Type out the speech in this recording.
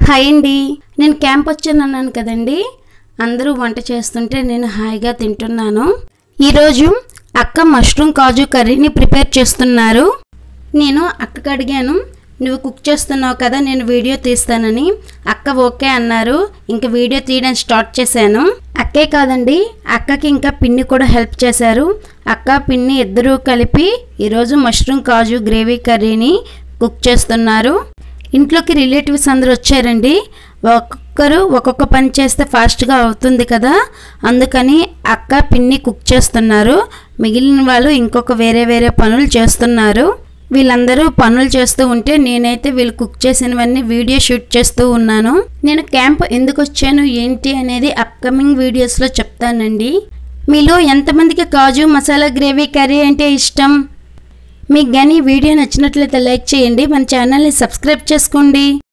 hi అండి నేను camp వచ్చాను అన్నాను కదండి అందరూ వంట చేస్తుంటే నేను హాయిగా తింటున్నాను ఈరోజు అక్క మష్రూమ్ కాజు కర్రీని ప్రిపేర్ చేస్తున్నారు నేను అక్కకి అడిగాను నువ్వు కుక్ చేస్తున్నావు కదా నేను వీడియో తీస్తానని అక్క ఓకే అన్నారు ఇంకా వీడియో తీయడం స్టార్ట్ చేశాను అక్కే కాదండి అక్కకి ఇంకా పిన్ని కూడా హెల్ప్ చేశారు అక్క పిన్ని ఇద్దరూ కలిపి ఈరోజు మష్రూమ్ కాజు గ్రేవీ కర్రీని కుక్ చేస్తున్నారు ఇంట్లోకి రిలేటివ్స్ అందరూ వచ్చారండి ఒక్కొక్కరు ఒక్కొక్క పని చేస్తే ఫాస్ట్గా అవుతుంది కదా అందుకని అక్క పిన్ని కుక్ చేస్తున్నారు మిగిలిన వాళ్ళు ఇంకొక వేరే వేరే పనులు చేస్తున్నారు వీళ్ళందరూ పనులు చేస్తూ ఉంటే నేనైతే వీళ్ళు కుక్ చేసినవన్నీ వీడియో షూట్ చేస్తూ ఉన్నాను నేను క్యాంప్ ఎందుకు వచ్చాను ఏంటి అనేది అప్కమింగ్ వీడియోస్లో చెప్తానండి మీలో ఎంతమందికి కాజు మసాలా గ్రేవీ కర్రీ అంటే ఇష్టం మీకు కానీ వీడియో నచ్చినట్లయితే లైక్ చేయండి మన ఛానల్ని సబ్స్క్రైబ్ చేసుకోండి